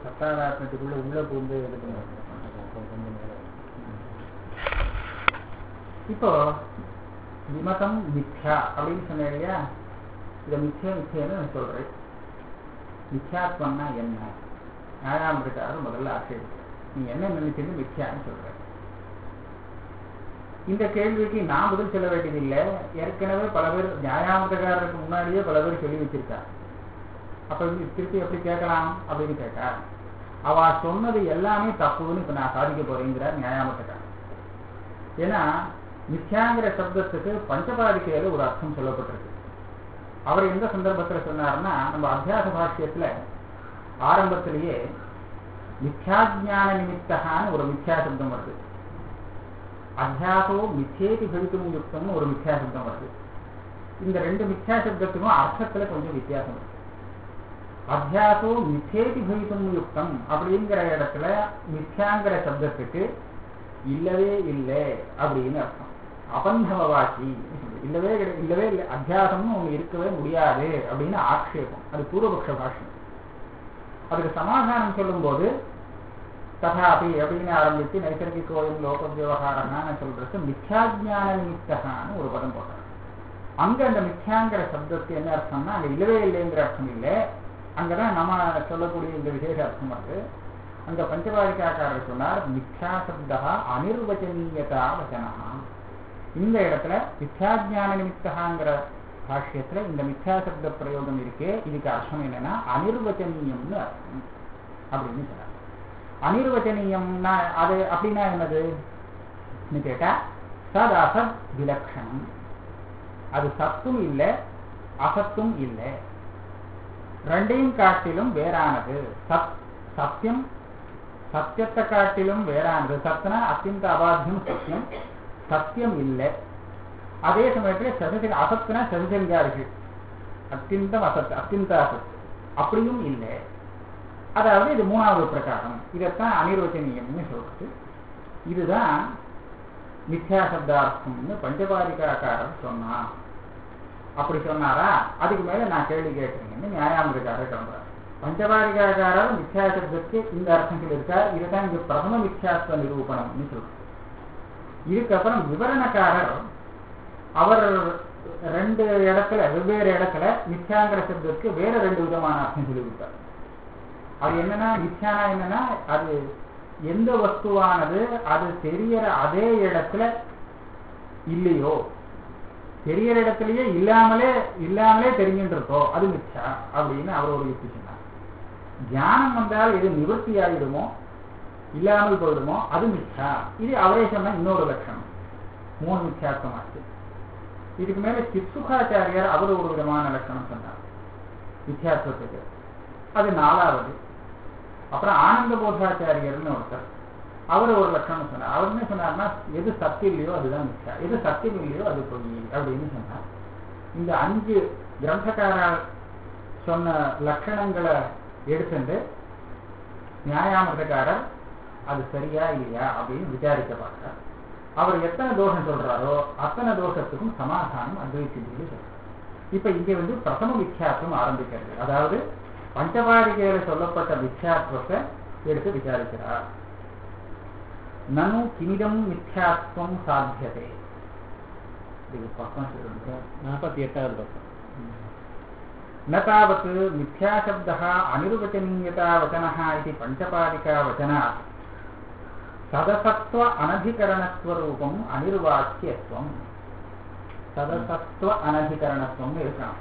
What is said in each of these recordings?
சத்தாராத்மத்துக்குள்ள உள்ள புகுந்து இது பண்ணுவாங்க இப்போ விமதம் மித்யா அப்படின்னு சொன்னேன் இல்லையா இதை மித்யா மித்யான்னு நான் சொல்றேன் மித்யாத்வம்னா என்ன நியாயம் இருக்காரு முதல்ல ஆட்சேபிக்கிறேன் நீ என்ன நினைச்சது மித்யான்னு சொல்ற இந்த கேள்விக்கு நான் பதில் சொல்ல வேண்டியதில்லை ஏற்கனவே பல பேர் நியாயாமதக்காரருக்கு முன்னாடியே பல பேர் சொல்லி வச்சிருக்காங்க அப்ப இது திருப்பி எப்படி கேட்கலாம் அப்படின்னு கேட்டா அவ சொன்னது எல்லாமே தப்புன்னு இப்ப நான் சாதிக்க போறேங்கிற நியாயாமத்தக்காரன் ஏன்னா மித்யாங்கிற சப்தத்துக்கு பஞ்சபாதிக்கையில ஒரு அர்த்தம் சொல்லப்பட்டிருக்கு அவர் எந்த சந்தர்ப்பத்துல சொன்னார்னா நம்ம அத்தியாச பாஷ்யத்துல ஆரம்பத்திலேயே மித்யாஜான நிமித்தகான்னு ஒரு மித்யா சப்தம் வருது அத்தியாசோ மிச்சேதி பவித்தும் யுக்தம்னு ஒரு மித்யா சப்தம் வருது இந்த ரெண்டு மித்யா சப்தத்துக்கும் அர்த்தத்துல கொஞ்சம் வித்தியாசம் இருக்கு அத்தியாசோ மிச்சேதி பவித்தும் யுக்தம் அப்படிங்கிற இடத்துல மித்யாங்கிற சப்தத்துக்கு இல்லவே இல்லை அப்படின்னு அர்த்தம் அபந்தமவாசி இல்லவே கிடை- இல்லவே இல்லை அத்தியாசம்னு ஒண்ணு இருக்கவே முடியாது அப்படின்னு ஆக்ஷேபம் அது பூர்வபக்ஷ பாஷ்யம் அதுக்கு சமாதானம் சொல்லும்போது ததாபி அப்படின்னு ஆரம்பித்து நைசர்கிகோயம் லோக விவகாரம்னு சொல்றது மித்யாஜான நிமித்தகான்னு ஒரு பதம் போட்டாங்க அங்க அந்த மித்யாங்கிற சப்தத்துக்கு என்ன அர்த்தம்னா அங்க இல்லவே இல்லைங்கிற அர்த்தம் இல்லை அங்கதான் நம்ம சொல்லக்கூடிய இந்த விசேஷ அர்த்தம் வருது அங்க பஞ்சபாதிகாக்காரர் சொன்னார் மித்யா சப்தா அனிர்வச்சனீயதா வச்சனா இந்த இடத்துல மித்யாஜான நிமித்தகாங்கிற பாஷ்யத்துல இந்த மித்யா சப்த பிரயோகம் இருக்கே இதுக்கு அர்த்தம் என்னன்னா அனிர்வச்சனீயம்னு அர்த்தம் அப்படின்னு சொன்னார் அனிர்வச்சனீயம்னா அது அப்படின்னா என்னது கேட்டா சத் அசத் விலக்ஷணம் அது சத்தும் இல்லை அசத்தும் இல்லை ரெண்டையும் காட்டிலும் வேறானது சத் சத்தியம் சத்தியத்தை காட்டிலும் வேறானது சத்னா அத்தியந்த அபாத்தியம் சத்தியம் சத்தியம் இல்லை அதே சமயத்தில் சதுசங்க அசத்துனா சதுசங்கா இருக்கு அத்தியந்தம் அசத் அத்தியந்த அசத் அப்படியும் இல்லை அதாவது இது மூணாவது பிரகாரம் இதைத்தான் அனிர்வச்சனீயம்னு சொல்றது இதுதான் மித்யா சப்தார்த்தம்னு பஞ்சபாரிகாக்காரர் சொன்னான் அப்படி சொன்னாரா அதுக்கு மேல நான் கேள்வி கேட்கிறேன்னு நியாயாமிருக்காரர் கிளம்புறார் பஞ்சபாரிகாக்காரர் மித்யா சப்தத்துக்கு இந்த அர்த்தம் சொல்லியிருக்கார் இதுதான் இங்க பிரதம மித்யாத்வ நிரூபணம்னு சொல்றார் இதுக்கப்புறம் விவரணக்காரர் அவர் ரெண்டு இடத்துல வெவ்வேறு இடத்துல மித்யாங்கிற சப்தத்துக்கு வேற ரெண்டு விதமான அர்த்தம் சொல்லிவிட்டார் அது என்னன்னா மித்யானா என்னன்னா அது எந்த வஸ்துவானது அது தெரியற அதே இடத்துல இல்லையோ தெரியற இடத்துலயே இல்லாமலே இல்லாமலே தெரிஞ்சுட்டு இருக்கோ அது மித்யா அப்படின்னு அவர் ஒரு யுக்தி சொன்னார் தியானம் வந்தால் எது நிவர்த்தி ஆகிடுமோ இல்லாமல் போயிடுமோ அது மித்யா இது அவரே சொன்ன இன்னொரு லட்சணம் மூணு மித்யார்த்தமாச்சு இதுக்கு மேல சித்சுகாச்சாரியார் அவர் ஒரு விதமான லட்சணம் சொன்னார் வித்தியாசத்துக்கு அது நாலாவது அப்புறம் ஆனந்த போதாச்சாரியர்னு ஒருத்தர் அவர் ஒரு லட்சணம் சொன்னார் அவர் என்ன சொன்னார்னா எது சத்தியம் இல்லையோ அதுதான் மிச்சா எது சத்தியம் இல்லையோ அது பொய் அப்படின்னு சொன்னார் இந்த அஞ்சு கிரந்தக்காரர் சொன்ன லட்சணங்களை எடுத்துட்டு நியாயாமதக்காரர் அது சரியா இல்லையா அப்படின்னு விசாரிக்க பார்க்கிறார் அவர் எத்தனை தோஷம் சொல்றாரோ அத்தனை தோஷத்துக்கும் சமாதானம் அத்வைத்தியிலே சொல்றார் இப்ப இங்க வந்து பிரதம வித்தியாசம் ஆரம்பிக்கிறது அதாவது பஞ்சபாரிகையில சொல்லப்பட்ட வித்தியாசத்தை எடுத்து விசாரிக்கிறார் நனு கிமிதம் மித்யாத்வம் சாத்தியதே இது பக்கம் சொல்லுங்க நாற்பத்தி எட்டாவது பக்கம் न तावत् मिथ्याशब्दः अनिर्वचनीयतावचनः इति पञ्चपादिकावचनात् सदसत्व अनधिकरणस्वरूपम् अनिर्वाच्यत्वम् சதசத்துவ அனதிகரணத்துவம் இருக்கலாம்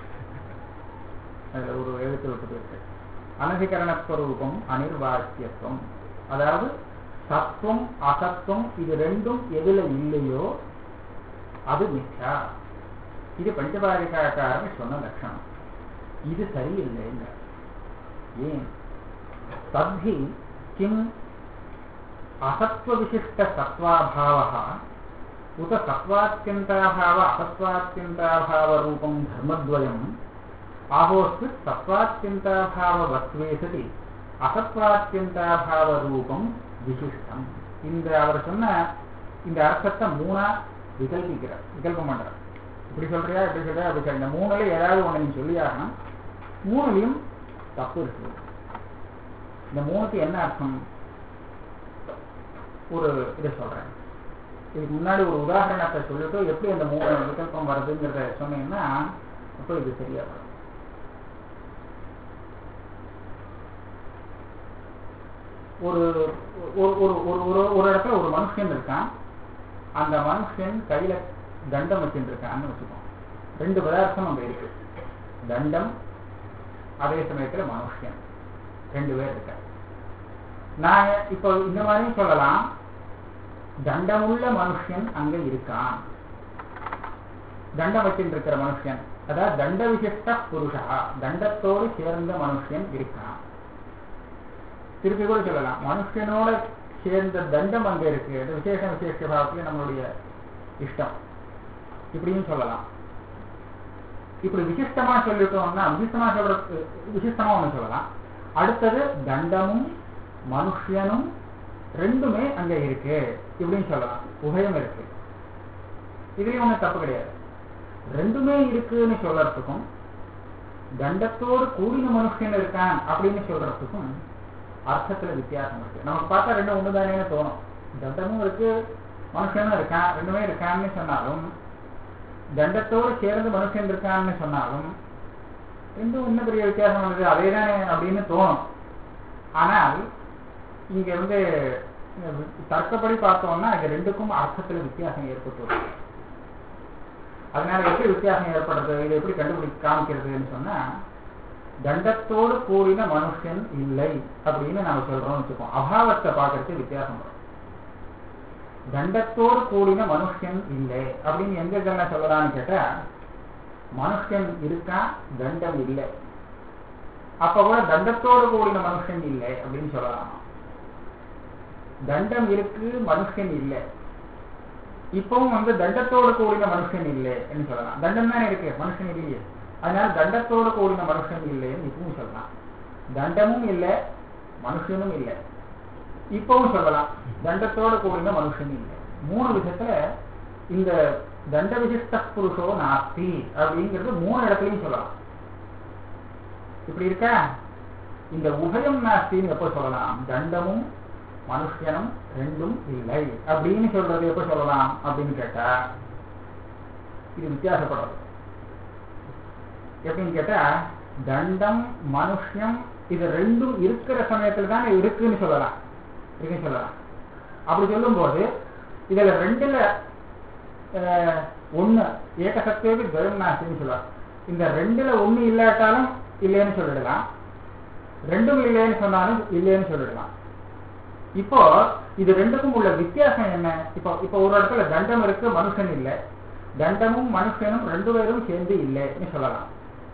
அதுல ஒரு எழுத்து விட்டு இருக்கு அனதிகரணஸ்வரூபம் அனிர்வாச்சியத்துவம் அதாவது சத்துவம் அசத்துவம் இது ரெண்டும் எதுல இல்லையோ அது மித்யா இது பஞ்சபாரிகாக்காரன் சொன்ன லட்சணம் இது சரியில்லைங்க ஏன் தத்தி கிம் அசத்வ விசிஷ்ட சத்வாபாவா उत सत्त्वात्यन्ताभाव असत्त्वात्यन्ताभावरूपं धर्मद्वयम् आहोस्मित् सत्त्वात्यन्ताभाववत्वे सति அசத்வாத்தியந்தாபாவரூபம் விசிஷ்டம் இந்த அவர் சொன்ன இந்த அர்த்தத்தை மூணா விகல்பிக்கிறார் விகல்பம் பண்றார் இப்படி சொல்றியா இப்படி சொல்றியா அப்படி சொல்ற இந்த மூணுல ஏதாவது ஒண்ணு நீ சொல்லி ஆகணும் மூணுலையும் தப்பு இருக்கு இந்த மூணுக்கு என்ன அர்த்தம் ஒரு இதை சொல்றேன் இதுக்கு முன்னாடி ஒரு உதாரணத்தை சொல்லிட்டு எப்படி அந்த மூணு விகல்பம் வருதுங்கிறத சொன்னீங்கன்னா அப்போ இது சரியா வரும் ஒரு ஒரு ஒரு ஒரு ஒரு- ஒரு இடத்துல ஒரு மனுஷன் இருக்கான் அந்த மனுஷன் கையில தண்டம் வச்சுட்டு இருக்கான்னு வச்சுக்கோம் ரெண்டு பதார்த்தம் அங்க இருக்கு தண்டம் அதே சமயத்துல மனுஷன் ரெண்டு பேர் இருக்க நான் இப்போ இந்த மாதிரியும் சொல்லலாம் தண்டமுள்ள மனுஷன் அங்க இருக்கான் தண்டம் வச்சுட்டு இருக்கிற மனுஷன் அதாவது தண்ட விசிஷ்ட புருஷா தண்டத்தோடு சேர்ந்த மனுஷன் இருக்கான் திருப்பி கூட சொல்லலாம் மனுஷனோட சேர்ந்த தண்டம் அங்க இருக்கு அது விசேஷ விசேஷ பாவத்துல நம்மளுடைய இஷ்டம் இப்படியும் சொல்லலாம் இப்படி விசிஷ்டமா சொல்லிட்டோம்னா விசிஷ்டமா சொல்றது விசிஷ்டமா ஒண்ணு சொல்லலாம் அடுத்தது தண்டமும் மனுஷனும் ரெண்டுமே அங்க இருக்கு இப்படின்னு சொல்லலாம் உபயம் இருக்கு இதுலயும் ஒண்ணும் தப்பு கிடையாது ரெண்டுமே இருக்குன்னு சொல்றதுக்கும் தண்டத்தோடு கூடின மனுஷன் இருக்கான் அப்படின்னு சொல்றதுக்கும் அர்த்தத்துல வித்தியாசம் இருக்கு நமக்கு பார்த்தா ரெண்டும் ஒண்ணுதானே தோணும் தண்டமும் இருக்கு மனுஷனும் இருக்கான் ரெண்டுமே இருக்கான்னு சொன்னாலும் தண்டத்தோடு சேர்ந்து மனுஷன் இருக்கான்னு சொன்னாலும் ரெண்டும் இன்னும் பெரிய வித்தியாசம் வருது அதே தானே அப்படின்னு தோணும் ஆனால் இங்க வந்து அஹ், தர்க்கப்படி பார்த்தோம்னா இது ரெண்டுக்கும் அர்த்தத்துல வித்தியாசம் ஏற்பட்டு அதனால எப்படி வித்தியாசம் ஏற்படுறது இதை எப்படி கண்டுபிடி காமிக்கிறதுன்னு சொன்னா தண்டத்தோடு கூடின மனுஷன் இல்லை அப்படின்னு நாம சொல்றோம்னு வச்சுக்கோம் அபாவத்தை பார்க்கறதுக்கு வித்தியாசம் வரும் தண்டத்தோடு கூடின மனுஷன் இல்லை அப்படின்னு எங்க இதெல்லாம் சொல்லலாம்னு கேட்டா மனுஷன் இருக்கா தண்டம் இல்லை அப்ப கூட தண்டத்தோடு கூடின மனுஷன் இல்லை அப்படின்னு சொல்லலாம் தண்டம் இருக்கு மனுஷன் இல்லை இப்பவும் வந்து தண்டத்தோடு கூடின மனுஷன் இல்லைன்னு சொல்லலாம் தண்டம் தானே இருக்கு மனுஷன் இல்லையே அதனால தண்டத்தோடு கூடின மனுஷன் இல்லைன்னு இப்பவும் சொல்லலாம் தண்டமும் இல்லை மனுஷனும் இல்லை இப்பவும் சொல்லலாம் தண்டத்தோடு கூடின மனுஷன் இல்லை மூணு விதத்துல இந்த தண்ட விசிஷ்ட புருஷோ நாஸ்தி அப்படிங்கிறது மூணு இடத்துலயும் சொல்லலாம் இப்படி இருக்கா இந்த உபயம் நாஸ்தின்னு எப்ப சொல்லலாம் தண்டமும் மனுஷனும் ரெண்டும் இல்லை அப்படின்னு சொல்றது எப்ப சொல்லலாம் அப்படின்னு கேட்டா இது வித்தியாசப்படுறது எப்படின்னு கேட்டா தண்டம் மனுஷம் இது ரெண்டும் இருக்கிற சமயத்துல தான் இருக்குன்னு சொல்லலாம் இருக்குன்னு சொல்லலாம் அப்படி சொல்லும்போது இதுல ரெண்டுல அஹ், ஒண்ணு ஏக சக்தியோகி துவயம் நாஸ்தின்னு சொல்லலாம் இந்த ரெண்டுல ஒண்ணு இல்லாட்டாலும் இல்லைன்னு சொல்லிடலாம் ரெண்டும் இல்லைன்னு சொன்னாலும் இல்லைன்னு சொல்லிடலாம் இப்போ இது ரெண்டுக்கும் உள்ள வித்தியாசம் என்ன இப்போ இப்போ ஒரு இடத்துல தண்டம் இருக்கு மனுஷன் இல்லை தண்டமும் மனுஷனும் ரெண்டு பேரும் சேர்ந்து இல்லைன்னு சொல்லலாம்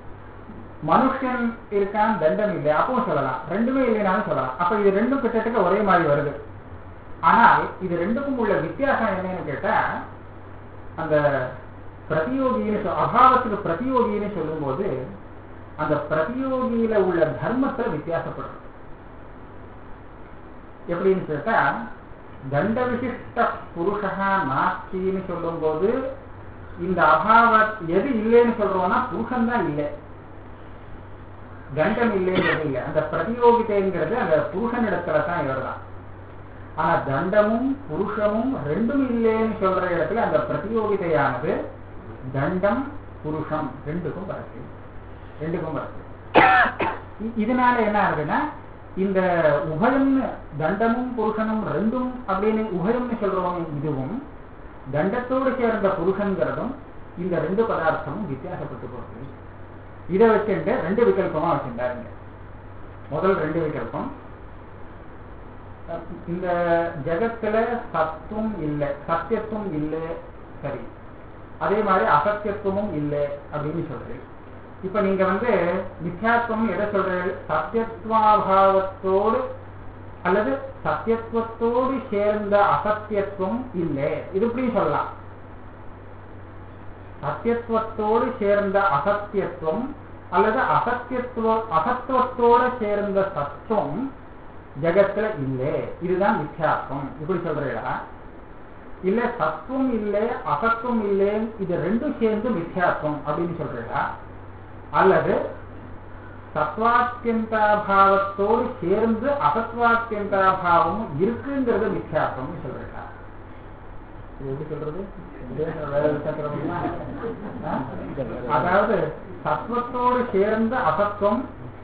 மனுஷன் இருக்கான் தண்டம் இல்லை அப்பவும் சொல்லலாம் ரெண்டுமே இல்லைனாலும் சொல்லலாம் அப்ப இது ரெண்டும் கிட்டத்தட்ட ஒரே மாதிரி வருது ஆனால் இது ரெண்டுக்கும் உள்ள வித்தியாசம் என்னன்னு கேட்டா அந்த பிரதியோகின்னு சொ- அபாவத்துக்கு பிரதியோகின்னு சொல்லும்போது அந்த பிரதியோகியில உள்ள தர்மத்தை வித்தியாசப்படுறது எப்படின்னு கேட்டா தண்ட விசிஷ்ட புருஷா நாஸ்தின்னு சொல்லும்போது இந்த அபாவ எது இல்லைன்னு சொல்றோம்னா புருஷன் தான் இல்லை தண்டம் இல்லைங்கிறது இல்லை அந்த பிரதியோகிதைங்கிறது அந்த புருஷனிடத்துல தான் எழுதலாம் ஆனா தண்டமும் புருஷமும் ரெண்டும் இல்லைன்னு சொல்ற இடத்துல அந்த பிரதியோகிதையானது தண்டம் புருஷம் ரெண்டுக்கும் வருது ரெண்டுக்கும் வருது இ- இதனால என்ன ஆகுதுன்னா இந்த உபயம்னு தண்டமும் புருஷனும் ரெண்டும் அப்படின்னு உபயம்னு சொல்றோம் இதுவும் தண்டத்தோடு சேர்ந்த புருஷன்கிறதும் இந்த ரெண்டு பதார்த்தமும் வித்தியாசப்பட்டு போகுது இதை வச்சுட்டு ரெண்டு விகல்பமா வச்சிருந்தாருங்க முதல் ரெண்டு விகல்பம் அஹ் இந்த ஜெகத்துல சத்துவம் இல்லை சத்தியத்துவம் இல்லை சரி அதே மாதிரி அசத்தியத்துவமும் இல்லை அப்படின்னு சொல்றீங்க இப்ப நீங்க வந்து மித்யாத்வம் எதை சொல்றீங்க சத்தியத்வாபாவத்தோடு அல்லது சத்தியத்துவத்தோடு சேர்ந்த அசத்தியத்துவம் இல்லை இது இப்படியும் சொல்லலாம் சத்தியத்துவத்தோடு சேர்ந்த அசத்தியத்துவம் அல்லது அசத்தியத்துவ அசத்துவத்தோடு சேர்ந்த சத்துவம் ஜெகத்துல இல்லை இதுதான் மித்யாத்வம் இப்படி சொல்றீங்களா இல்ல சத்துவம் இல்லை அசத்துவம் இல்லை இது ரெண்டும் சேர்ந்து மித்யாத்வம் அப்படின்னு சொல்றீங்களா அல்லது சத்வாத்தியந்தாபாவத்தோடு சேர்ந்து அசத்வாத்தியந்தாபாவமும் இருக்குங்கிறது மித்யார்த்தம்னு சொல்றாங்க இது எப்படி சொல்றது வேற விதத்துல சொல்ல முடியுமா? ஆ? அதாவது சத்வத்தோடு சேர்ந்த அசத்துவம்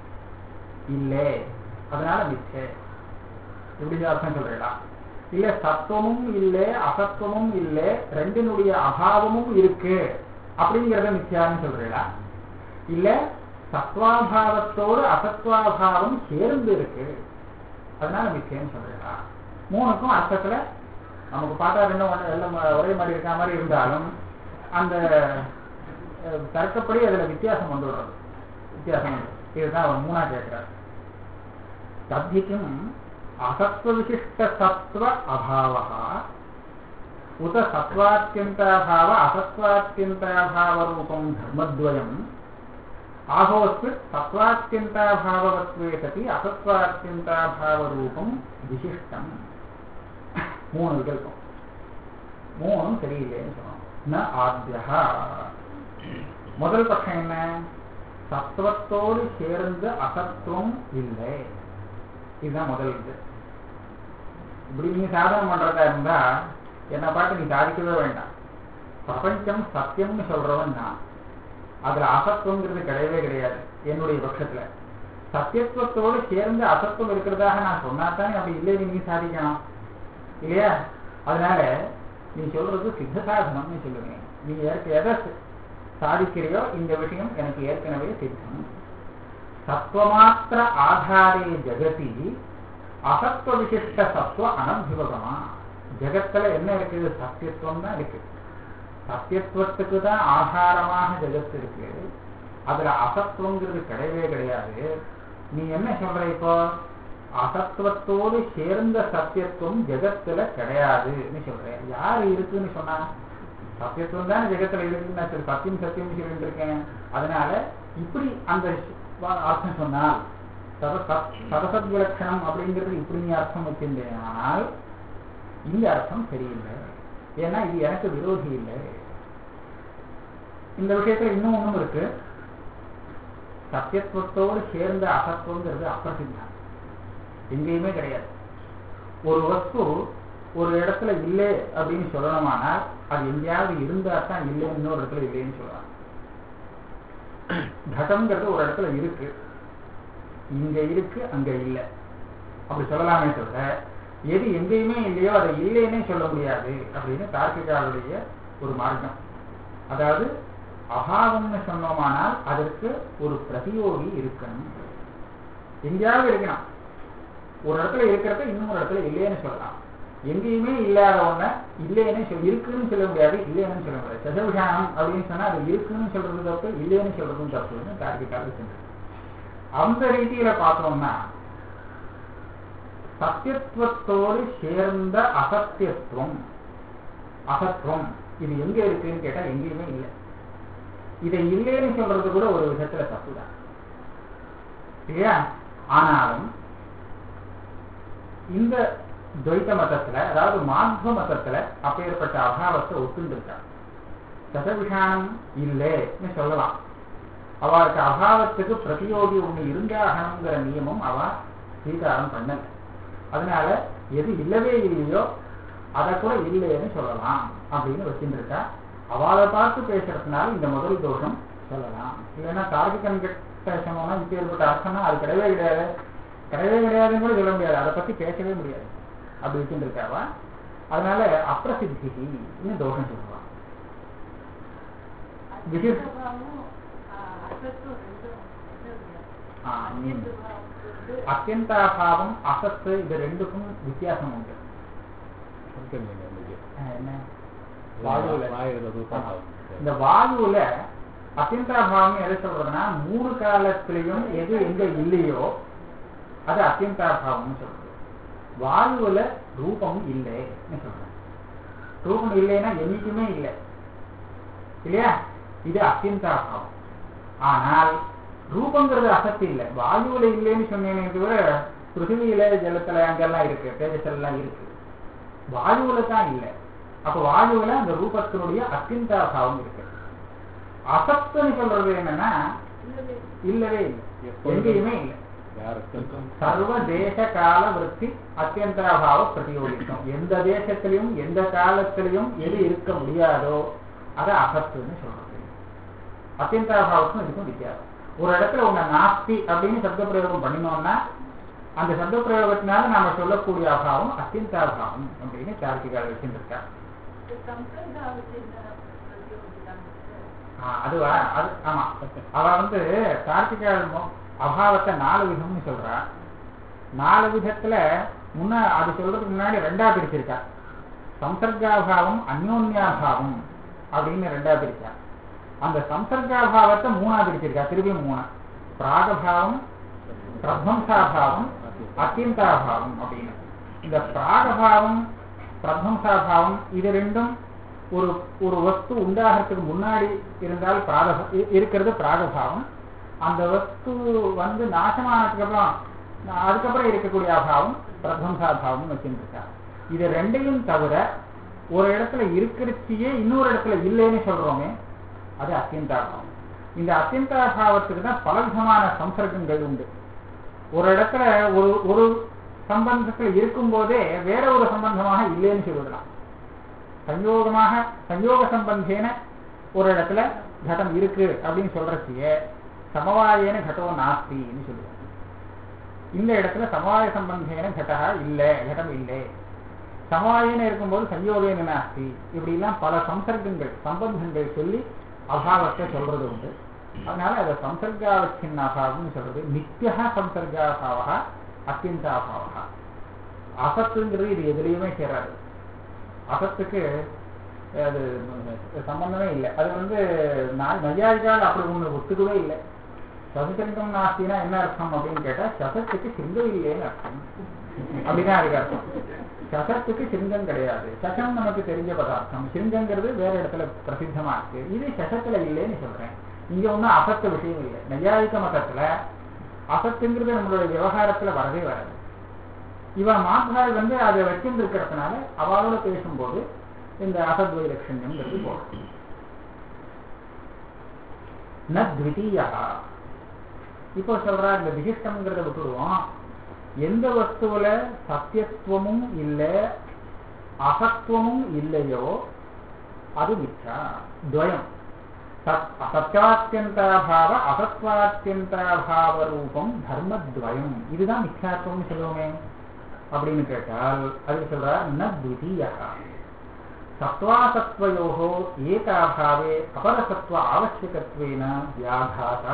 இல்லை அதனால மிச்சை இப்படி அர்த்தம் சொல்றீங்களா இல்ல சத்துவமும் இல்லை அசத்துவமும் இல்லை ரெண்டினுடைய அபாவமும் இருக்கு அப்படிங்கறத மித்தியான்னு சொல்றீங்களா இல்ல சத்வாபாவத்தோடு அசத்வாபாவம் சேர்ந்து இருக்கு அதனால மித்தியன்னு சொல்றீங்களா மூணுக்கும் அர்த்தத்துல நமக்கு பார்த்தா ரெண்டும் ஒண்ணு எல்லாம் ஒரே மாதிரி இருக்க மாதிரி இருந்தாலும் அந்த அஹ், தர்க்கப்படி அதுல வித்தியாசம் வந்து விடுறது வித்தியாசம் வந்து இதுதான் அவர் மூணா கேட்கிறார் தத்திக்கும் அசத்வ விசிஷ்ட சத்வ அபாவः உத சத்வாத்யந்தாபாவ அசத்வாத்யந்தாபாவ ரூபம் தர்மத்வயம் ஆகோஸ்மித் சத்வாத்யந்தாபாவத்வே சதி அசத்வாத்யந்தாபாவ ரூபம் விசிஷ்டம் மூணு விகல்பம் மூணும் சரியில்லைன்னு சொன்னோம் ந ஆத்யா முதல் பட்சம் என்ன சத்துவத்தோடு சேர்ந்து அசத்துவம் இல்லை இதுதான் முதல் இது இப்படி நீ சாதனை பண்றதா இருந்தா என்னை பார்த்து நீ சாதிக்கவே வேண்டாம் பிரபஞ்சம் சத்தியம்னு சொல்றவன் நான் அதுல அசத்துவங்கிறது கிடையவே கிடையாது என்னுடைய பட்சத்துல சத்தியத்துவத்தோடு சேர்ந்து அசத்துவம் இருக்கிறதாக நான் சொன்னாத்தானே அப்படி இல்லைன்னு நீ சாதிக்கணும் இல்லையா அதனால நீ சொல்றது சித்த சாதனம்னு சொல்லுவேன் நீ ஏற்க எதை சாதிக்கிறியோ இந்த விஷயம் எனக்கு ஏற்கனவே சித்தம் சத்வமாத்திர ஆதாரே ஜெகதி அசத்வ விசிஷ்ட சத்வ அனபிபகமா ஜெகத்துல என்ன இருக்குது சத்தியத்துவம் தான் இருக்கு சத்தியத்துவத்துக்கு தான் ஆதாரமாக ஜெகத் இருக்கு அதுல அசத்துவங்கிறது கிடையவே கிடையாது நீ என்ன சொல்ற இப்போ அசத்துவத்தோடு சேர்ந்த சத்தியத்துவம் ஜெகத்துல கிடையாதுன்னு சொல்றேன் யாரு இருக்குன்னு சொன்னா சத்தியத்துவம் தான் ஜெகத்துல இருக்குன்னு நான் சரி சத்தியம் சத்தியம் சொல்லிட்டு இருக்கேன் அதனால இப்படி அந்த வா- அர்த்தம் சொன்னால் சதசத் விலட்சணம் அப்படிங்கிறது இப்படி நீ அர்த்தம் வச்சிருந்தேனால் இந்த அர்த்தம் சரியில்லை ஏன்னா இது எனக்கு விரோதி இல்லை இந்த விஷயத்துல இன்னும் ஒண்ணும் இருக்கு சத்தியத்துவத்தோடு சேர்ந்த அசத்துவங்கிறது அப்பிரசித்தம் எங்கேயுமே கிடையாது ஒரு வஸ்து ஒரு இடத்துல இல்லை அப்படின்னு சொல்லணுமானால் அது எங்கேயாவது இருந்தா தான் இல்லை இன்னொரு இடத்துல இல்லைன்னு சொல்லலாம் கடம்ங்கிறது ஒரு இடத்துல இருக்கு இங்க இருக்கு அங்க இல்லை அப்படி சொல்லலாமே தவிர எது எங்கேயுமே இல்லையோ அதை இல்லைன்னே சொல்ல முடியாது அப்படின்னு தார்க்கிகாருடைய ஒரு மார்க்கம் அதாவது அபாவம்னு சொன்னோமானால் அதற்கு ஒரு பிரதியோகி இருக்கணும் எங்கேயாவது இருக்கணும் ஒரு இடத்துல இருக்கிறத இன்னொரு இடத்துல இல்லைன்னு சொல்லலாம் எங்கேயுமே இல்லாத ஒண்ண இல்லைன்னு சொல் இருக்குன்னு சொல்ல முடியாது இல்லைன்னு சொல்ல முடியாது சதவிஷானம் அப்படின்னு சொன்னா அது இருக்குன்னு சொல்றது தப்பு இல்லைன்னு சொல்றதும் தப்புன்னு தார்க்கிகாரு சொன்னார் அந்த ரீதியில பார்த்தோம்னா சத்தியத்துவத்தோடு சேர்ந்த அசத்தியத்துவம் அசத்துவம் இது எங்க இருக்குன்னு கேட்டா எங்கேயுமே இல்லை இதை இல்லைன்னு சொல்றது கூட ஒரு விதத்துல தப்புதான் இல்லையா ஆனாலும் இந்த துவைத்த மதத்துல அதாவது மாத்வ மதத்துல அப்பேற்பட்ட அபாவத்தை ஒத்துண்டிருக்கா சதவிஷானம் இல்லைன்னு சொல்லலாம் அவருக்கு அபாவத்துக்கு பிரதியோகி ஒண்ணு இருந்தாகணுங்கிற நியமம் அவ ஸ்வீகாரம் பண்ணல அதனால எது இல்லவே இல்லையோ அதை கூட இல்லைன்னு சொல்லலாம் அப்படின்னு வச்சுருக்கா அவளை பார்த்து பேசுறதுனால இந்த முதல் தோஷம் சொல்லலாம் இல்லைன்னா தார்கிகன் கிட்ட சொன்னோம்னா இப்ப ஏற்பட்ட அர்த்தம்னா அது கிடையவே கிடையாது கிடையவே கிடையாதுன்னு கூட சொல்ல முடியாது அதை பத்தி பேசவே முடியாது அப்படி வச்சுருக்காவா அதனால அப்பிரசித்தி இன்னும் தோஷம் சொல்லுவான் விசிஷ் ஆ, ம். அத்தியந்தாபாவம் அசத்து இது ரெண்டுக்கும் வித்தியாசம் உண்டு ஆ, என்ன வாயுல இந்த வாயுல அத்தியந்தாபாவம் எதை சொல்றதுன்னா மூணு காலத்திலையும் எது எங்க இல்லையோ அது அத்தியந்தாபாவம்னு சொல்றது வாயுல ரூபம் இல்லைன்னு சொல்றேன் ரூபம் இல்லைன்னா என்னைக்குமே இல்லை இல்லையா இது அத்தியந்தாபாவம் ஆனால் ரூபங்கிறது அசத்து இல்லை வாயுவுல இல்லைன்னு சொன்னேனே தவிர பிருத்திவியில ஜலத்துல அங்கெல்லாம் இருக்கு தேஜஸ்லாம் இருக்கு வாயுவுல தான் இல்லை அப்ப வாயுவுல அந்த ரூபத்தினுடைய அத்தியந்தாபாவம் இருக்கு அசத்துன்னு சொல்றது என்னன்னா இல்லவே இல்லை எங்கேயுமே இல்லை யாருக்கும் சர்வ தேச கால விருத்தி அத்தியந்தராபாவ பிரதியோகிக்கும் எந்த தேசத்திலையும் எந்த காலத்திலையும் எது இருக்க முடியாதோ அதை அசத்துன்னு சொல்றது அத்தியந்தராபாவத்துக்கும் இதுக்கும் வித்தியாசம் ஒரு இடத்துல உன்னை நாஸ்தி அப்படின்னு சப்த பிரயோகம் பண்ணினோம்னா அந்த சப்த பிரயோகத்தினால நாம சொல்லக்கூடிய அபாவம் அத்தியந்தாபாவம் அப்படின்னு கார்த்திகால் வச்சுருக்கா அதுவா அது ஆமா அவ வந்து கார்த்திகால் மொ- அபாவத்தை நாலு விதம்னு சொல்றா நாலு விதத்துல முன்ன அது சொல்றதுக்கு முன்னாடி ரெண்டா பிரிச்சிருக்கா சம்சர்காபாவம் அந்யோன்யாபாவம் அப்படின்னு ரெண்டா பிரிச்சா அந்த சம்சர்காபாவத்தை மூணா பிரிச்சிருக்கா திருப்பியும் மூணா பிராகபாவம் பிரத்வம்சாபாவம் அத்தியந்தாபாவம் அப்படின்னு இந்த பிராகபாவம் பிரத்வம்சாபாவம் இது ரெண்டும் ஒரு ஒரு வஸ்து உண்டாகிறதுக்கு முன்னாடி இருந்தால் பிராக இ- இருக்கிறது பிராகபாவம் அந்த வஸ்து வந்து நாசமானதுக்கு அப்புறம் நா- அதுக்கப்புறம் இருக்கக்கூடிய அபாவம் பிரத்வம்சாபாவம் வச்சுருக்கா இது ரெண்டையும் தவிர ஒரு இடத்துல இருக்கிறச்சியே இன்னொரு இடத்துல இல்லைன்னு சொல்றோமே அது அத்தியந்தாபாவம் இந்த அத்தியந்தாபாவத்துக்கு தான் பலவிதமான சம்சர்க்கங்கள் உண்டு ஒரு இடத்துல ஒரு ஒரு சம்பந்தத்துல இருக்கும் போதே வேற ஒரு சம்பந்தமாக இல்லைன்னு சொல்லிடலாம் சஞ்சோகமாக சஞ்சோக சம்பந்தேன ஒரு இடத்துல கடம் இருக்கு அப்படின்னு சொல்றதையே சமவாயேன கடோ நாஸ்தின்னு சொல்லுவாங்க இந்த இடத்துல சமவாய சம்பந்தேன கடா இல்ல கடம் இல்லை சமவாயேன இருக்கும்போது சஞ்சோகேன நாஸ்தி இப்படி எல்லாம் பல சம்சர்க்கங்கள் சம்பந்தங்கள் சொல்லி அபாவத்தை சொல்றது உண்டு அதனால அதை சம்சர்காவச்சின் அபாவம்னு சொல்றது நித்தியா சம்சர்காபாவா அத்தியந்த அபாவா அசத்துங்கிறது இது எதுலையுமே சேராது அசத்துக்கு அது சம்பந்தமே இல்லை அது வந்து நான் நையாயிக்கால் அப்படி ஒண்ணு ஒத்துக்கவே இல்லை சதுசரிங்கம் நாஸ்தினா என்ன அர்த்தம் அப்படின்னு கேட்டா சசத்துக்கு சிங்கம் இல்லைன்னு அர்த்தம் அப்படிதான் அதுக்கு அர்த்தம் சசத்துக்கு சிங்கம் கிடையாது சசம் நமக்கு தெரிஞ்ச பதார்த்தம் சிங்கங்கிறது வேற இடத்துல பிரசித்தமா இருக்கு இது சசத்துல இல்லைன்னு சொல்றேன் இங்க ஒண்ணும் அசத்த விஷயம் இல்லை நையாயிக்க மதத்துல அசத்துங்கிறது நம்மளுடைய விவகாரத்துல வரவே வராது இவன் மாத்தாள் வந்து அதை வச்சிருந்திருக்கிறதுனால அவளோட பேசும்போது இந்த அசத்வை லட்சண்யம்ங்கிறது போடும் ந த்விதீயா இப்போ சொல்றா இந்த விசிஷ்டம்ங்கிறத விட்டுடுவோம் எந்த வஸ்துவில சத்தியத்துவமும் இல்லை அசத்துவமும் இல்லையோ அது மிச்சா துவயம் சத் சத்தியாத்தியந்தாபாவ அசத்வாத்தியந்தாபாவ ரூபம் தர்மத்வயம் இதுதான் மித்யாத்வம்னு சொல்லுவோமே அப்படின்னு கேட்டால் அதுக்கு சொல்ற ந த்விதீயா சத்வாசத்வயோகோ ஏகாபாவே அபரசத்வ ஆவசியகத்வேன வியாகாதா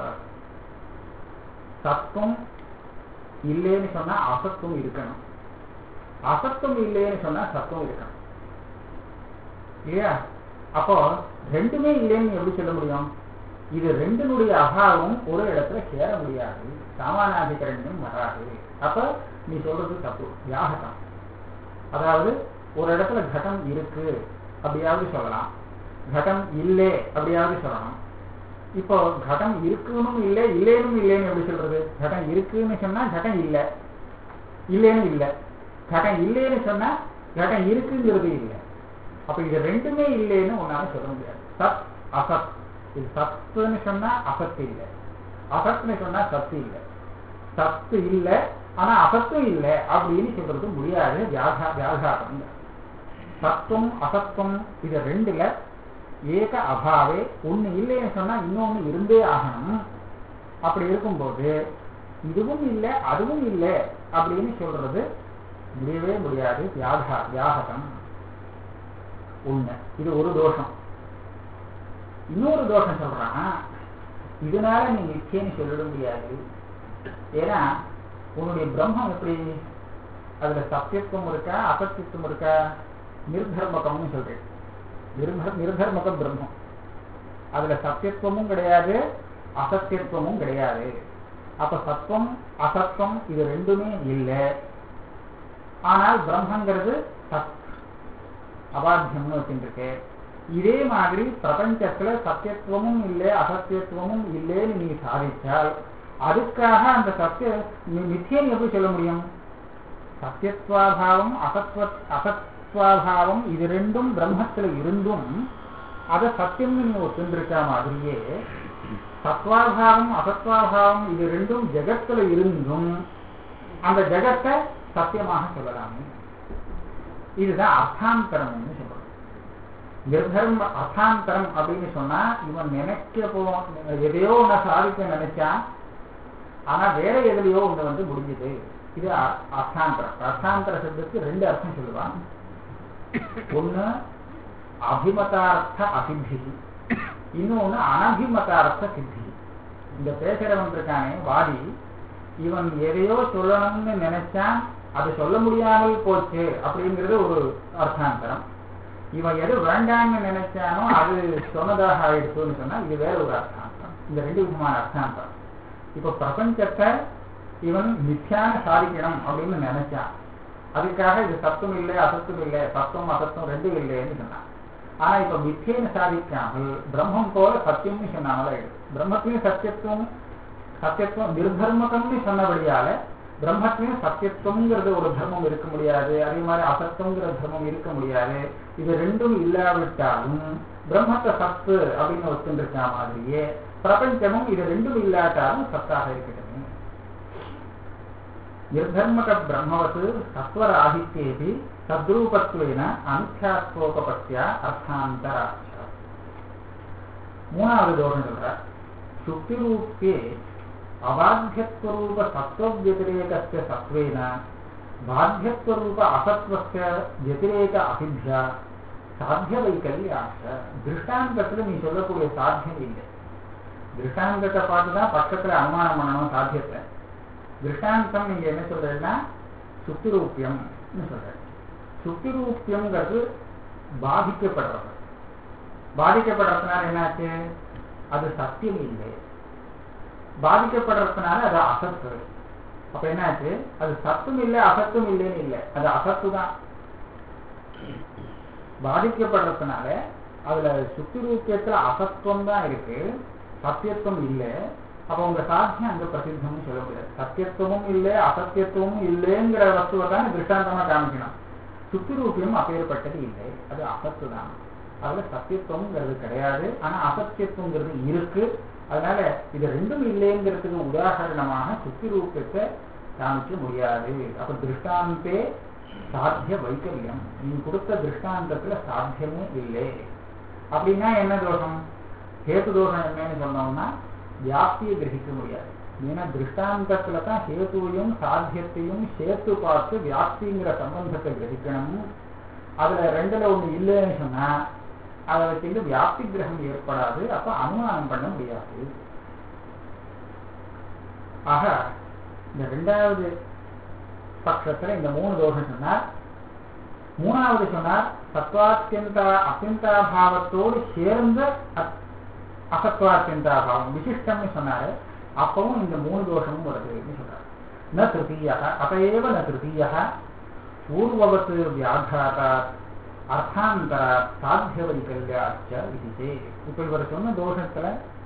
சத்துவம் இல்லைன்னு சொன்னா அசத்துவம் இருக்கணும் அசத்துவம் இல்லைன்னு சொன்னா சத்துவம் இருக்கணும் இல்லையா அப்போ ரெண்டுமே இல்லைன்னு எப்படி சொல்ல முடியும் இது ரெண்டினுடைய அபாவம் ஒரு இடத்துல சேர முடியாது சாமானாதிகரண்யம் வராது அப்ப நீ சொல்றது தப்பு வியாகதம் அதாவது ஒரு இடத்துல கடம் இருக்கு அப்படியாவது சொல்லலாம் கடம் இல்லை அப்படியாவது சொல்லலாம் இப்போ கடம் இருக்குன்னு இல்லை இல்லைன்னு இல்லைன்னு எப்படி சொல்றது கடம் இருக்குன்னு சொன்னா கடம் இல்லை இல்லைன்னு இல்லை கடம் இல்லைன்னு சொன்னா கடம் இருக்குங்கிறது இல்லை அப்ப இது ரெண்டுமே இல்லைன்னு உன்னால சொல்ல முடியாது சத் அசத் இது சத்துன்னு சொன்னா அசத்து இல்லை அசத்துன்னு சொன்னா சத்து இல்லை சத்து இல்லை ஆனா அசத்தும் இல்லை அப்படின்னு சொல்றது முடியாது வியாகா வியாகாரம் சத்துவம் அசத்துவம் இது ரெண்டுல ஏக அபாவே ஒண்ணு இல்லைன்னு சொன்னா இன்னொன்னு இருந்தே ஆகணும் அப்படி இருக்கும்போது இதுவும் இல்லை அதுவும் இல்லை அப்படின்னு சொல்றது முடியவே முடியாது வியாகா வியாகதம் உண்மை இது ஒரு தோஷம் இன்னொரு தோஷம் சொல்றான் இதனால நீ நிச்சயம் சொல்லிட முடியாது ஏன்னா உன்னுடைய பிரம்மம் எப்படி அதுல சத்தியத்துவம் இருக்கா அசத்தியத்துவம் இருக்கா நிர்தர்மகம்னு சொல்றேன் நிர்ம நிர்தர்மக பிரம்மம் அதுல சத்தியத்துவமும் கிடையாது அசத்தியத்துவமும் கிடையாது அப்ப சத்துவம் அசத்துவம் இது ரெண்டுமே இல்லை ஆனால் பிரம்மங்கிறது சத் அபாத்தியம்னு வச்சுருக்கு இதே மாதிரி பிரபஞ்சத்துல சத்தியத்துவமும் இல்லை அசத்தியத்துவமும் இல்லைன்னு நீ சாதிச்சால் அதுக்காக அந்த சத்திய நித்தியம் எப்படி சொல்ல முடியும் சத்தியத்வாபாவம் அசத்வ அசத்வாபாவம் இது ரெண்டும் பிரம்மத்துல இருந்தும் அதை சத்தியம்னு நீ ஒத்துருக்க மாதிரியே சத்வாபாவம் அசத்வாபாவம் இது ரெண்டும் ஜெகத்துல இருந்தும் அந்த ஜெகத்தை சத்தியமாக சொல்லலாமே இதுதான் அர்த்தாந்தரம்னு சொல்றோம் நிர்தர்ம அர்த்தாந்தரம் அப்படின்னு சொன்னா இவன் நினைக்க போ எதையோ ஒன்ன சாதிக்க நினைச்சான் ஆனா வேற எதுலையோ ஒண்ணு வந்து முடிஞ்சது இது அ- அர்த்தாந்தரம் அர்த்தாந்தர சப்தத்துக்கு ரெண்டு அர்த்தம் சொல்லுவான் ஒண்ணு அபிமதார்த்த அசித்தி இன்னொன்னு அனபிமதார்த்த சித்தி இந்த பேசுறவன் இருக்கானே வாடி இவன் எதையோ சொல்லணும்னு நினைச்சான் அது சொல்ல முடியாமல் போச்சு அப்படிங்கிறது ஒரு அர்த்தாந்தரம் இவன் எது வேண்டாம்னு நினைச்சானோ அது சொன்னதாக ஆயிடுச்சுன்னு சொன்னா இது வேற ஒரு அர்த்தாந்தரம் இந்த ரெண்டு விதமான அர்த்தாந்தரம் இப்ப பிரபஞ்சத்தை இவன் மித்யான சாதிக்கணும் அப்படின்னு நினைச்சான் அதுக்காக இது சத்துவம் இல்லை அசத்துவம் இல்லை சத்துவம் அசத்துவம் ரெண்டும் இல்லைன்னு சொன்னான் ஆனா இப்ப மித்தியன்னு சாதிக்காமல் பிரம்மம் போல சத்தியம்னு சொன்னாமல பிரம்மத்திலையும் சத்தியத்துவம் சத்தியத்துவம் நிர்தர்மகம்னு சொன்னபடியால பிரம்மத்திலையும் சத்தியத்துவங்கிறது ஒரு தர்மம் இருக்க முடியாது அதே மாதிரி அசத்துவங்கிற தர்மம் இருக்க முடியாது இது ரெண்டும் இல்லாவிட்டாலும் பிரம்மத்தை சத்து அப்படின்னு வச்சுருக்க மாதிரியே பிரபஞ்சமும் இது ரெண்டும் இல்லாட்டாலும் சத்தாக இருக்கட்டும் ನಿರ್ಧರ್ಮಕ ಬ್ರಹ್ಮವತ್ ಸತ್ವರಾಹಿತ್ಯೇಪಿ ತದ್ರೂಪತ್ವೇನ ಅಮಿಥ್ಯಾತ್ವೋಪಪತ್ಯ ಅರ್ಥಾಂತರಾಚ மூணாவது தோஷம் சொல்ற சுக்திரூப்பே அபாத்தியத்வரூப சத்வவியதிரேகஸ்ய சத்வேன பாத்தியத்வரூப அசத்வஸ்ய व्यतिरेक அபித்யா சாத்திய வைக்கல்யாச திருஷ்டாந்தத்துல நீ சொல்லக்கூடிய சாத்தியம் இல்லை திருஷ்டாந்தத்தை பார்த்து தான் பக்கத்துல அனுமானம் பண்ணணும் சாத்தியத்தை திருஷ்டாந்தம் நீங்க என்ன சொல்றீங்கன்னா சுத்திரூப்பியம்னு சொல்ற சுத்திரூப்பியம்ங்கிறது பாதிக்கப்படுறது பாதிக்கப்படுறதுனால என்னாச்சு அது சத்தியம் இல்லை பாதிக்கப்படுறதுனால அது அசத்து அப்ப என்னாச்சு அது சத்தும் இல்லை அசத்தும் இல்லைன்னு இல்லை அது அசத்து தான் பாதிக்கப்படுறதுனால அதுல சுத்திரூப்பியத்துல அசத்துவம் தான் இருக்கு சத்தியத்துவம் இல்லை அப்ப உங்க சாத்தியம் அங்க பிரசித்தம்னு சொல்ல முடியாது சத்தியத்துவமும் இல்லை அசத்தியத்துவமும் இல்லைங்கிற வஸ்துவை தான் திருஷ்டாந்தமா காமிக்கணும் சுத்திரூபியம் அப்பேற்பட்டது இல்லை அது அசத்து தான் அதுல சத்தியத்துவம்ங்கிறது கிடையாது ஆனா அசத்தியத்துவங்கிறது இருக்கு அதனால இது ரெண்டும் இல்லைங்கிறதுக்கு உதாரணமாக சுத்திரூபத்தை காமிக்க முடியாது அப்ப திருஷ்டாந்தே சாத்திய வைக்கல்யம் நீ கொடுத்த திருஷ்டாந்தத்துல சாத்தியமே இல்லை அப்படின்னா என்ன தோஷம் ஹேத்து தோஷம் என்னன்னு சொன்னோம்னா வியாப்தியை கிரகிக்க முடியாது ஏன்னா திருஷ்டாந்தத்துல தான் ஹேத்துவையும் சாத்தியத்தையும் சேர்த்து பார்த்து வியாப்திங்கிற சம்பந்தத்தை கிரகிக்கணும் அதுல ரெண்டுல ஒண்ணு இல்லைன்னு சொன்னா அதை வச்சுட்டு வியாப்தி கிரகம் ஏற்படாது அப்ப அனுமானம் பண்ண முடியாது ஆக இந்த ரெண்டாவது பட்சத்துல இந்த மூணு தோஷம் சொன்னார் மூணாவது சொன்னார் சத்வாத்தியந்தா அத்தியந்தாபாவத்தோடு சேர்ந்த அத்- அசத்வாத்தியந்தாபாவம் விசிஷ்டம்னு சொன்னாரு அப்பவும் இந்த மூணு தோஷமும் வருதுன்னு சொல்றாரு ந திருத்தீய அதையேவ ந திருத்தீய பூர்வவத் வியாகாரா அர்த்தாந்தர சாத்திய வைக்கல்யாச்ச விதிதே இப்ப இவர் சொன்ன தோஷத்துல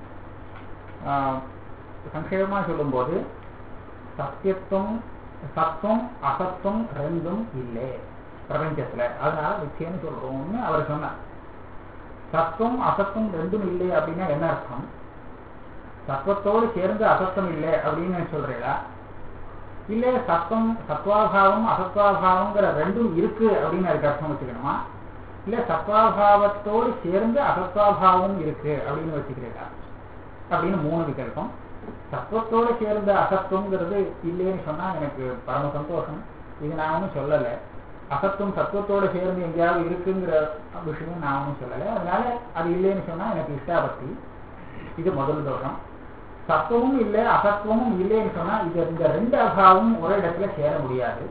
ஆஹ், சங்கேபமா சொல்லும்போது சத்தியத்துவம் சத்துவம் அசத்துவம் ரெண்டும் இல்லை பிரபஞ்சத்துல அதனால நிச்சயம்னு சொல்றோம்னு அவர் சொன்னார் சத்துவம் அசத்துவம் ரெண்டும் இல்லை அப்படின்னா என்ன அர்த்தம் சத்துவத்தோடு சேர்ந்து அசத்தம் இல்லை அப்படின்னு சொல்றீங்களா இல்ல சத்தம் சத்வாபாவம் அசத்வாபாவங்கிற ரெண்டும் இருக்கு அப்படின்னு அதுக்கு அர்த்தம் வச்சுக்கணுமா இல்ல சத்வாபாவத்தோடு சேர்ந்து அசத்வாபாவமும் இருக்கு அப்படின்னு வச்சுக்கிறீங்களா அப்படின்னு மூணு விகல்பம் சத்துவத்தோடு சேர்ந்த அசத்துவங்கிறது இல்லைன்னு சொன்னா எனக்கு பரம சந்தோஷம் இது நான் ஒன்றும் சொல்லலை அசத்துவம் சத்துவத்தோடு சேர்ந்து எங்கேயாவது இருக்குங்கிற விஷயம் நான் ஒன்றும் சொல்லலை அதனால அது இல்லைன்னு சொன்னா எனக்கு இஷ்டாபக்தி இது முதல் தோஷம் சத்துவமும் இல்லை அசத்துவமும் இல்லைன்னு சொன்னா இது இந்த ரெண்டு அபாவமும் ஒரே இடத்துல சேர முடியாது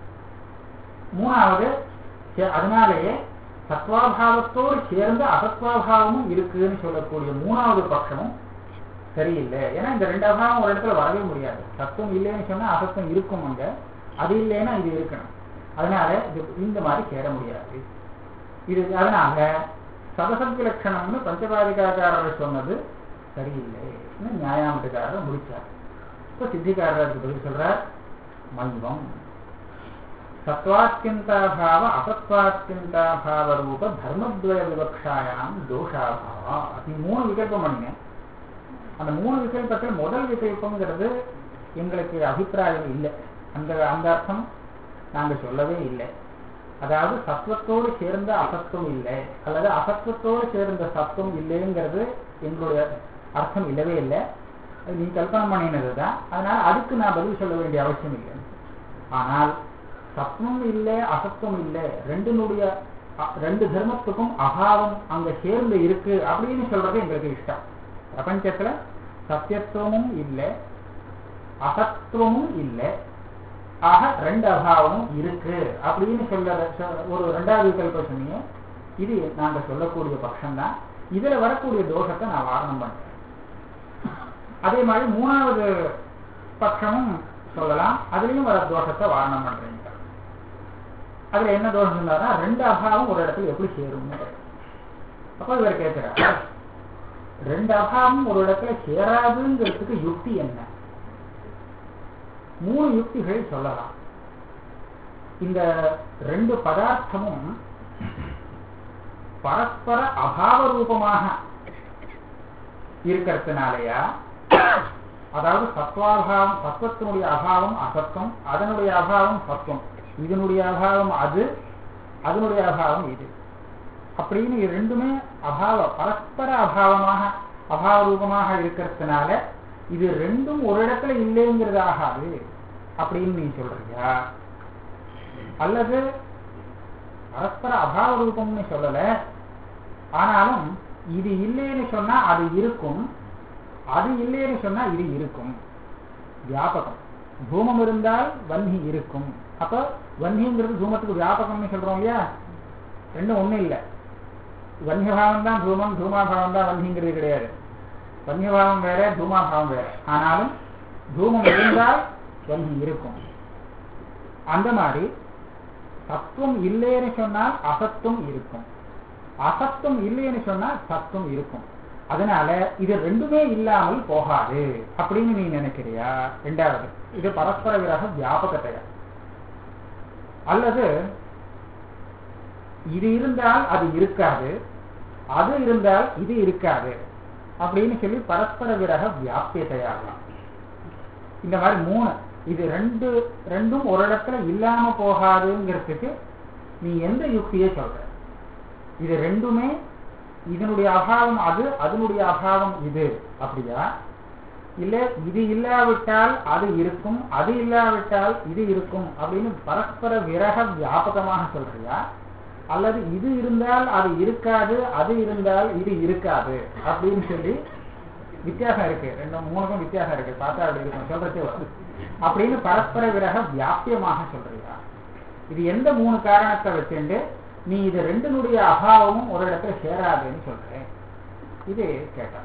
மூணாவது சே- அதனாலேயே சத்வாபாவத்தோடு சேர்ந்து அசத்வாபாவமும் இருக்குன்னு சொல்லக்கூடிய மூணாவது பட்சமும் சரியில்லை ஏன்னா இந்த ரெண்டு அபாவம் ஒரு இடத்துல வரவே முடியாது சத்துவம் இல்லைன்னு சொன்னா அசத்துவம் இருக்கும் அங்க அது இல்லைன்னா இது இருக்கணும் அதனால இது இந்த மாதிரி சேர முடியாது இது அதனால சதசத் லட்சணம்னு பஞ்சபாதிகாக்காரர் சொன்னது சரியில்லை நியாயாமத்துக்காரர் முடிச்சார் இப்ப சித்திகாரருக்கு பதில் சொல்றார் மைவம் சத்வாத்தியந்தாபாவ அசத்வாத்தியந்தாபாவ ரூப தர்மத்வய விவக்ஷாயாம் தோஷாபாவா அப்படி மூணு விகல்பம் பண்ணுங்க அந்த மூணு விகல்பத்தில் முதல் விகல்பம்ங்கிறது எங்களுக்கு அபிப்பிராயம் இல்லை அந்த அந்த அர்த்தம் நாங்க சொல்லவே இல்லை அதாவது சத்துவத்தோடு சேர்ந்த அசத்துவம் இல்லை அல்லது அசத்துவத்தோடு சேர்ந்த சத்துவம் இல்லைங்கிறது எங்களுடைய அர்த்தம் இல்லவே இல்லை அது நீ கல்பனை பண்ணினது தான் அதனால அதுக்கு நான் பதில் சொல்ல வேண்டிய அவசியம் இல்லை ஆனால் சத்துவம் இல்லை அசத்துவம் இல்லை ரெண்டினுடைய அ- ரெண்டு தர்மத்துக்கும் அபாவம் அங்க சேர்ந்து இருக்கு அப்படின்னு சொல்றது எங்களுக்கு இஷ்டம் பிரபஞ்சத்துல சத்தியத்துவமும் இல்லை அசத்துவமும் இல்லை ஆக ரெண்டு அபாவமும் இருக்கு அப்படின்னு சொல்ல சொ- ஒரு ரெண்டாவது விகல்ப சொன்னீங்க இது நாங்க சொல்லக்கூடிய பட்சம்தான் இதுல வரக்கூடிய தோஷத்தை நான் வாரணம் பண்றேன் அதே மாதிரி மூணாவது பட்சமும் சொல்லலாம் அதுலயும் வர தோஷத்தை வாரணம் பண்றீங்க அதுல என்ன தோஷம் சொன்னாரா ரெண்டு அபாவம் ஒரு இடத்துல எப்படி சேரும்னு கேட்டார். அப்ப இவர் கேட்கிறார் ரெண்டு அபாவம் ஒரு இடத்துல சேராதுங்கிறதுக்கு யுக்தி என்ன மூணு யுக்திகள் சொல்லலாம் இந்த ரெண்டு பதார்த்தமும் பரஸ்பர அபாவ ரூபமாக இருக்கிறதுனாலயா அதாவது சத்வாபாவம் சத்வத்தினுடைய அபாவம் அசத்துவம் அதனுடைய அபாவம் சத்துவம் இதனுடைய அபாவம் அது அதனுடைய அபாவம் இது அப்படின்னு இது ரெண்டுமே அபாவ பரஸ்பர அபாவமாக அபாவ ரூபமாக இருக்கிறதுனால இது ரெண்டும் ஒரு இடத்துல இல்லைங்கிறது ஆகாது அப்படின்னு நீ சொல்றியா அல்லது பரஸ்பர அபாவ ரூபம்னு சொல்லல ஆனாலும் இது இல்லைன்னு சொன்னா அது இருக்கும் அது இல்லைன்னு சொன்னா இது இருக்கும் வியாபகம் தூமம் இருந்தால் வன்னி இருக்கும் அப்ப வன்னிங்கிறது தூமத்துக்கு வியாபகம்னு சொல்றோம் இல்லையா ரெண்டும் ஒண்ணும் இல்லை வன்யபாவம் தான் தூமம் தூமாபாவம் தான் வன்னிங்கிறது கிடையாது வன்யபாவம் வேற தூமாபாவம் வேற ஆனாலும் தூமம் இருந்தால் வன்னி இருக்கும் அந்த மாதிரி சத்துவம் இல்லைன்னு சொன்னால் அசத்துவம் இருக்கும் அசத்துவம் இல்லைன்னு சொன்னா சத்துவம் இருக்கும் அதனால இது ரெண்டுமே இல்லாமல் போகாது அப்படின்னு நீ நினைக்கிறியா ரெண்டாவது இது பரஸ்பர விரக வியாபகத்தையா அல்லது இது இருந்தால் அது இருக்காது அது இருந்தால் இது இருக்காது அப்படின்னு சொல்லி பரஸ்பர விரக வியாபியத்தையாகலாம் இந்த மாதிரி மூணு இது ரெண்டு ரெண்டும் ஒரு இடத்துல இல்லாம போகாதுங்கிறதுக்கு நீ எந்த யுக்தியை சொல்ற இது ரெண்டுமே இதனுடைய அபாவம் அது அதனுடைய அபாவம் இது அப்படியா இல்ல இது இல்லாவிட்டால் அது இருக்கும் அது இல்லாவிட்டால் இது இருக்கும் அப்படின்னு பரஸ்பர விரக வியாபகமாக சொல்றியா அல்லது இது இருந்தால் அது இருக்காது அது இருந்தால் இது இருக்காது அப்படின்னு சொல்லி வித்தியாசம் இருக்கு ரெண்டும் மூணுக்கும் வித்தியாசம் இருக்கு பார்த்தா அப்படி இருக்கும் சொல்றதே வரும் அப்படின்னு பரஸ்பர விரக வியாபியமாக சொல்றியா இது எந்த மூணு காரணத்தை வச்சுண்டு நீ இது ரெண்டினுடைய அபாவமும் ஒரு இடத்துல சேராதுன்னு சொல்றேன் இது கேட்டான்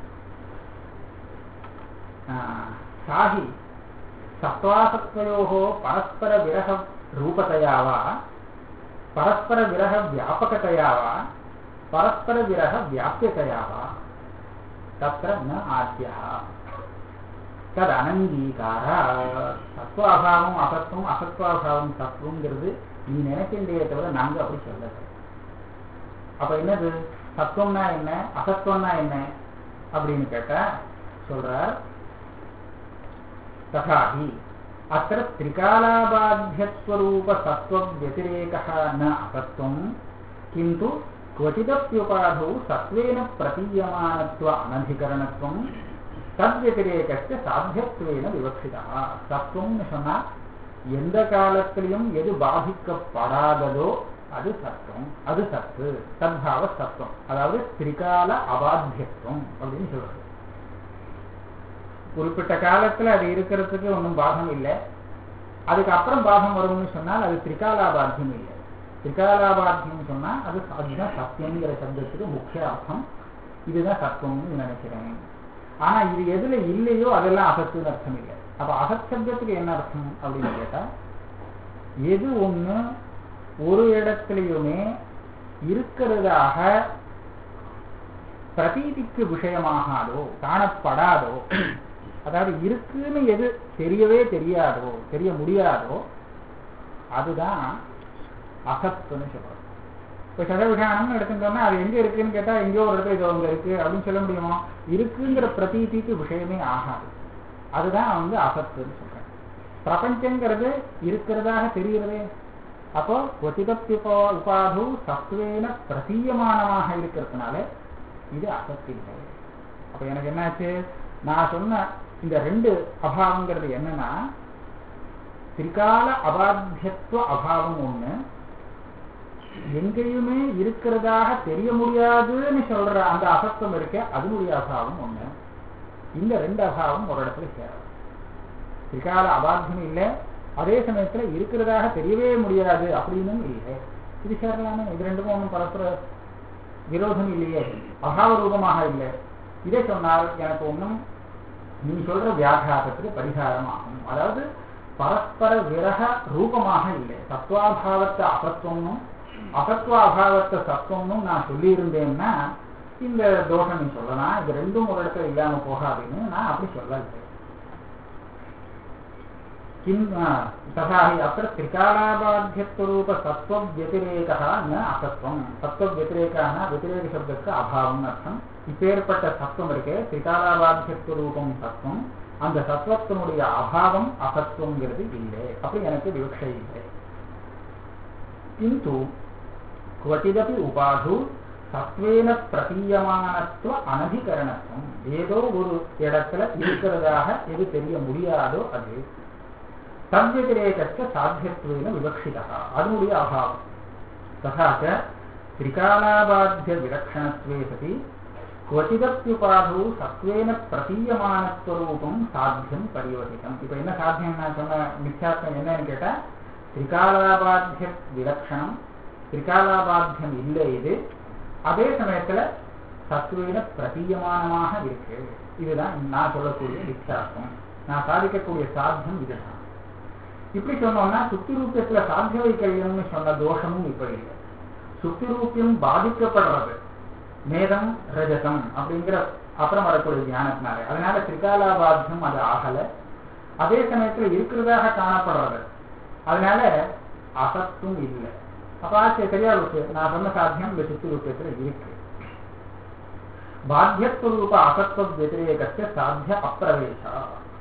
சாஹி சத்வாசத்வயோகோ பரஸ்பர விரக ரூபத்தையா வா பரஸ்பர விரக வியாபகத்தையா வா பரஸ்பர விரக வியாபியத்தையா வா தத்திர ந ஆத்தியா தது அனங்கீகார சத்வாபாவம் அசத்துவம் அசத்வாபாவம் சத்துவங்கிறது நீ நினைக்கின்றே தவிர நாங்க அப்படி சொல்லல அப்ப என்னது சத்துவம்னா என்ன அசத்துவம்னா என்ன அப்படின்னு கேட்டா சொல்றார் ததாஹி அத்த திரிகாலாபாத்தியஸ்வரூப சத்வ व्यतिरेक न असत्वं किन्तु क्वचिदप्युपाधौ सत्त्वेन प्रतीयमानत्व अनधिकरणत्वं தத்வதிரேகஸ்ய சாத்தியத்துவேன விவக்ஷிதா சத்துவம்னு சொன்னா எந்த காலத்திலையும் எது பாதிக்கப்படாததோ அது சத்துவம் அது சத்து சத்பாவ சத்துவம் அதாவது திரிகால அபாத்தியத்துவம் அப்படின்னு சொல்றது குறிப்பிட்ட காலத்துல அது இருக்கிறதுக்கு ஒன்றும் பாகம் இல்லை அதுக்கப்புறம் பாகம் வரும்னு சொன்னால் அது திரிகாலாபாத்தியம் இல்லை திரிகாலாபாத்தியம் சொன்னா அது அதுதான் சத்தியங்கிற சப்தத்துக்கு முக்கிய அர்த்தம் இதுதான் சத்துவம்னு நினைக்கிறேன் ஆனா இது எதுல இல்லையோ அதெல்லாம் அசத்துன்னு அர்த்தம் இல்லை அப்ப அசத் சப்தத்துக்கு என்ன அர்த்தம் அப்படின்னு கேட்டா எது ஒண்ணு ஒரு இடத்துலயுமே இருக்கிறதாக பிரதீதிக்கு விஷயமாகாதோ காணப்படாதோ அதாவது இருக்குன்னு எது தெரியவே தெரியாதோ தெரிய முடியாதோ அதுதான் அசத்துன்னு சொல்றோம் இப்போ சதவிகானம்னு எடுத்துட்டோம்னா அது எங்க இருக்குன்னு கேட்டா எங்கேயோ ஒரு இடத்துல இது அங்க இருக்கு அப்படின்னு சொல்ல முடியுமா இருக்குங்கிற பிரதீதிக்கு விஷயமே ஆகாது அதுதான் வந்து அசத்துன்னு சொல்றேன் பிரபஞ்சங்கிறது இருக்கிறதாக தெரிகிறதே அப்போ கொதிதப்பியபோ உபாது சத்துவேன பிரதீயமானமாக இருக்கிறதுனால இது அசத்தில்லை அப்ப எனக்கு என்னாச்சு நான் சொன்ன இந்த ரெண்டு அபாவங்கிறது என்னன்னா திரிகால அபாத்தியத்துவ அபாவம் ஒண்ணு எங்கேயுமே இருக்கிறதாக தெரிய முடியாதுன்னு சொல்ற அந்த அசத்துவம் இருக்க அதனுடைய அபாவம் ஒண்ணு இந்த ரெண்டு அபாவம் ஒரு இடத்துல சேரும் திரிகால அபாத்தியம் இல்லை அதே சமயத்துல இருக்கிறதாக தெரியவே முடியாது அப்படின்னும் இல்லை இது சேரலாமே இது ரெண்டுக்கும் ஒன்றும் பரஸ்பர விரோதம் இல்லையே அபாவ ரூபமாக இல்லை இதை சொன்னால் எனக்கு ஒன்றும் நீ சொல்ற வியாகாரத்துக்கு பரிகாரம் ஆகும் அதாவது பரஸ்பர விரக ரூபமாக இல்லை சத்வாபாவத்தை அசத்துவம்னும் அசத்வாபாவத்தை சத்துவம்னும் நான் சொல்லியிருந்தேன்னா இந்த தோஷம் நீ சொல்லலாம் இது ரெண்டும் ஒரு இடத்துல இல்லாம போகாதுன்னு நான் அப்படி சொல்லலை किं तथा हि अत्र त्रिकालाबाध्यत्वरूपसत्त्वव्यतिरेकः न असत्वं सत्त्वव्यतिरेकः न व्यतिरेकशब्दस्य अभावम् அர்த்தம் இப்பேற்பட்ட சத்துவம் இருக்கே திரிகாலாபாத்தியத்துவ ரூபம் சத்துவம் அந்த சத்துவத்தினுடைய அபாவம் அசத்துவங்கிறது இல்லை அப்படி எனக்கு விவக்ஷை இல்லை கிந்து क्वचिदपि उपाधु சத்வேன பிரதீயமானத்துவ அனதிகரணத்துவம் ஏதோ ஒரு இடத்துல இருக்கிறதாக எது தெரிய முடியாதோ அது தத்வதிரேகச்ச சாத்தியத்துவேன விவக்ஷிதா அதனுடைய அபாவம் ததா ச திரிகாலாபாத்திய விலக்ஷணத்வே சதி क्वचिदप्युपाधौ சத்வேன பிரதீயமானத்வரூபம் சாத்தியம் பரிவர்த்திதம் இப்போ என்ன சாத்தியம் நான் சொன்ன மித்யாத்வம் என்னன்னு கேட்டா திரிகாலாபாத்திய விலக்ஷணம் திரிகாலாபாத்தியம் இல்லை இது அதே சமயத்துல சத்துவேன பிரதீயமானமாக இருக்கு இதுதான் நான் சொல்லக்கூடிய மித்யாத்வம் நான் சாதிக்கக்கூடிய சாத்தியம் இதுதான் இப்படி சொன்னோம்னா சுத்தி ரூபியத்துல சாத்திய வைக்கல்யம்னு சொன்ன தோஷமும் இப்படி இல்லை சுத்தி ரூபியம் பாதிக்கப்படுறது மேதம் ரஜதம் அப்படிங்கிற அப்புறம் வரக்கூடிய ஞானத்தினால அதனால திரிகாலாபாத்தியம் அது ஆகல அதே சமயத்துல இருக்கிறதாக காணப்படுறது அதனால அசத்தும் இல்லை அப்ப ஆச்சு சரியா இருக்கு நான் சொன்ன சாத்தியம் இந்த சுத்தி ரூபத்துல இருக்கு பாத்தியஸ்வரூப அசத்துவ வத்திரேகத்தை சாத்திய அப்பிரவேசா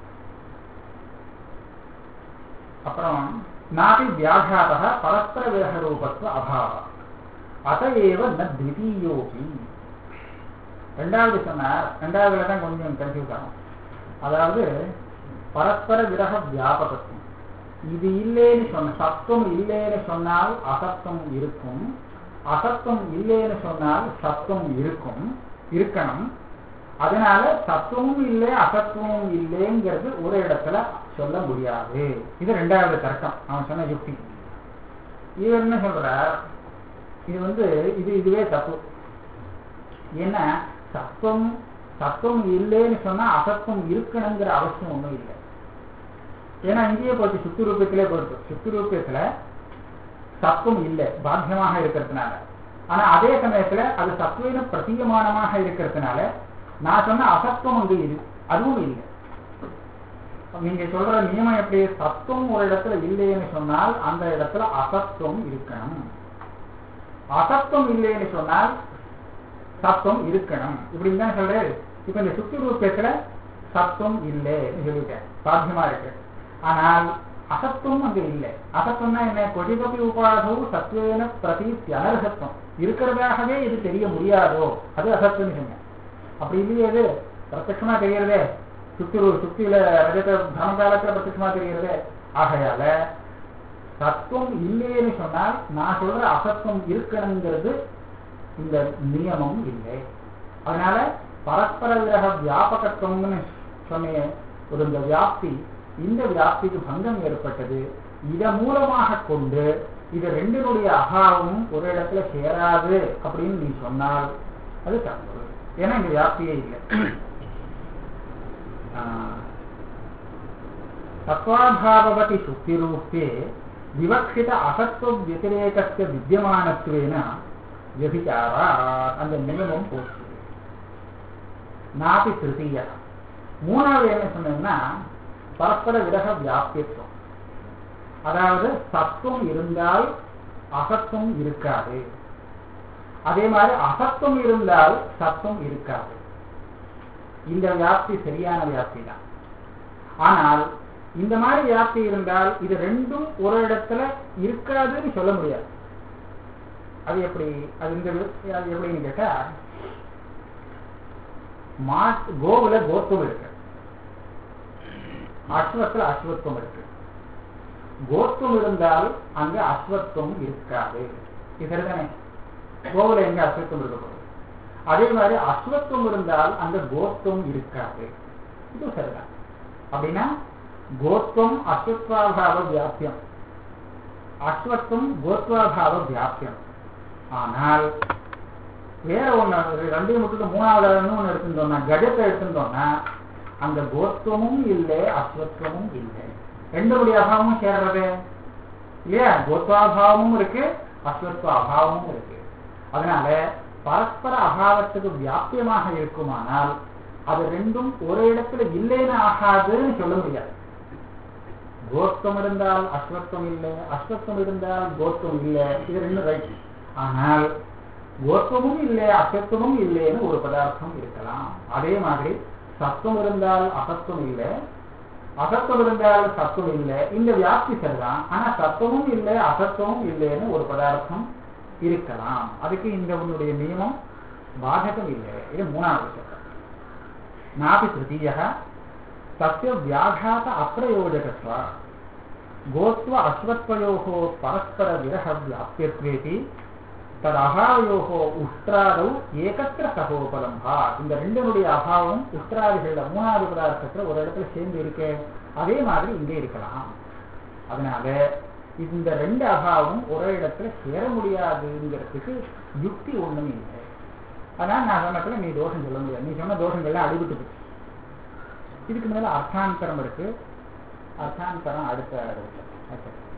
அப்புறம் நாபி வியாகாத பரஸ்பர விரகரூபத்துவ அபாவ அதையேவ ந திவிதீயோபி ரெண்டாவது சொன்னார் ரெண்டாவதுல தான் கொஞ்சம் கன்ஃபியூஸ் ஆகும் அதாவது பரஸ்பர விரக வியாபகத்துவம் இது இல்லைன்னு சொன்ன சத்துவம் இல்லைன்னு சொன்னால் அசத்துவம் இருக்கும் அசத்துவம் இல்லைன்னு சொன்னால் சத்துவம் இருக்கும் இருக்கணும் அதனால சத்துவமும் இல்லை அசத்துவமும் இல்லைங்கிறது ஒரு இடத்துல சொல்ல முடியாது இது ரெண்டாவது தர்க்கம் அவன் சொன்ன யுக்தி இவர் என்ன சொல்றார் இது வந்து இது இதுவே தப்பு ஏன்னா சத்துவம் சத்துவம் இல்லைன்னு சொன்னா அசத்துவம் இருக்கணுங்கிற அவசியம் ஒன்றும் இல்லை ஏன்னா இங்கேயே போச்சு சுத்தி ரூபத்திலே போயிருக்கு சுத்தி ரூபத்துல சத்துவம் இல்லை பாத்தியமாக இருக்கிறதுனால ஆனா அதே சமயத்துல அது சத்துவின பிரதீயமானமாக இருக்கிறதுனால நான் சொன்ன அசத்துவம் அங்கு இது அதுவும் இல்லை நீங்க சொல்ற நியமம் எப்படி சத்துவம் ஒரு இடத்துல இல்லைன்னு சொன்னால் அந்த இடத்துல அசத்துவம் இருக்கணும் அசத்துவம் இல்லைன்னு சொன்னால் சத்துவம் இருக்கணும் இப்படின்னு தான் சொல்றாரு இப்ப இந்த சுத்தி ரூபத்துல சத்துவம் இல்லைன்னு சொல்லிட்டேன் சாத்தியமா இருக்கு ஆனால் அசத்துவம் அங்க இல்லை அசத்துவம்னா என்ன கொடிகப்பி உபாதவு சத்துவேன பிரதீப்தி அனர்ஹத்துவம் இருக்கிறதாகவே இது தெரிய முடியாதோ அது அசத்துவம்னு சொன்னேன் அப்படி இல்லையே அது பிரத்யமா தெரியறதே சுத்தி சுத்தியில ரஜத பிரம காலத்துல பிரத்யமா தெரியறதே ஆகையால சத்துவம் இல்லைன்னு சொன்னால் நான் சொல்ற அசத்துவம் இருக்கணுங்கிறது இந்த நியமம் இல்லை அதனால பரஸ்பர விரக வியாபகத்துவம்னு சொன்ன ஒரு இந்த வியாப்தி இந்த வியாப்திக்கு பங்கம் ஏற்பட்டது இத மூலமாக கொண்டு இது ரெண்டினுடைய அகாவமும் ஒரு இடத்துல சேராது அப்படின்னு நீ சொன்னால் அது தப்பு ஏன்னா இங்க வியாப்தியே இல்லை தத்வாபாவதி சுக்திரூபே விவக்ஷித அசத்துவ வத்திரேகஸ்ய வித்தியமானத்வேன வியபிச்சாரா அந்த நியமம் போச்சு நாபி திருத்தீய மூணாவது என்ன சொன்னீங்கன்னா பரஸ்பர விரக வியாபியத்துவம் அதாவது சத்துவம் இருந்தால் அசத்துவம் இருக்காது அதே மாதிரி அசத்துவம் இருந்தால் சத்துவம் இருக்காது இந்த வியாப்தி சரியான வியாப்தி தான் ஆனால் இந்த மாதிரி வியாப்தி இருந்தால் இது ரெண்டும் ஒரு இடத்துல இருக்காதுன்னு சொல்ல முடியாது அது எப்படி அது இந்த வி- அது எப்படின்னு கேட்டா மாட்டு கோவுல கோத்துவம் இருக்கு அஸ்வத்துல அஸ்வத்துவம் இருக்கு கோத்துவம் இருந்தால் அங்க அஸ்வத்துவம் இருக்காது இது சரிதானே கோவுல எங்க அஸ்வத்துவம் இருக்க போகுது அதே மாதிரி அஸ்வத்துவம் இருந்தால் அங்க கோத்துவம் இருக்காது இது சரிதான் அப்படின்னா கோத்துவம் அஸ்வத்வாபாவ வியாபியம் அஸ்வத்துவம் கோத்வாபாவ வியாபியம் ஆனால் வேற ஒண்ணு ரெண்டையும் விட்டுட்டு மூணாவது ஒண்ணு எடுத்துட்டோம்னா கஜத்தை எடுத்துட்டோம்னா அந்த கோத்துவமும் இல்லை அஸ்வத்துவமும் இல்லை ரெண்டுடைய அபாவமும் சேர்றது இல்லையா கோத்வாபாவமும் இருக்கு அஸ்வத்வ அபாவமும் இருக்கு அதனால பரஸ்பர அபாவத்துக்கு வியாபியமாக இருக்குமானால் அது ரெண்டும் ஒரு இடத்துல இல்லைன்னு ஆகாதுன்னு சொல்ல முடியாது கோத்தம் இருந்தால் அஸ்வத்தம் இல்லை அஸ்வத்தம் இருந்தால் கோத்தம் இல்லை இது ரெண்டும் ரைட் ஆனால் கோத்தமும் இல்லை அசத்துவமும் இல்லைன்னு ஒரு பதார்த்தம் இருக்கலாம் அதே மாதிரி சத்துவம் இருந்தால் அசத்துவம் இல்லை அசத்துவம் இருந்தால் சத்துவம் இல்லை இந்த வியாப்தி சரிதான் ஆனா சத்துவமும் இல்லை அசத்துவமும் இல்லைன்னு ஒரு பதார்த்தம் இருக்கலாம் அதுக்கு இந்த உன்னுடைய நியமம் பாதகம் இல்லை இது மூணாவது சட்டம் நாபி திருத்தீய தஸ்ய வியாघात அப்பிரயோஜகத்வ கோத்வ அஸ்வத்வயோः பரஸ்பர விரக வியாப்தியத்வேதி தது அபாவயோः உஷ்ட்ராதௌ ஏகத்திர சகோபலம்பா இந்த ரெண்டினுடைய அபாவம் உஷ்ட்ராதிகள மூணாவது பதார்த்தத்துல ஒரு இடத்துல சேர்ந்து இருக்கு அதே மாதிரி இங்கே இருக்கலாம் அதனால இந்த ரெண்டு அபாவம் ஒரே இடத்துல சேர முடியாதுங்கிறதுக்கு யுக்தி ஒண்ணும் இல்லை அதனால நான் சொன்னதுல நீ தோஷம் சொல்ல முடியாது நீ சொன்ன தோஷங்கள்லாம் அடிபட்டு போச்சு இதுக்கு மேல அர்த்தாந்தரம் இருக்கு அர்த்தாந்தரம் அடுத்த அடுத்த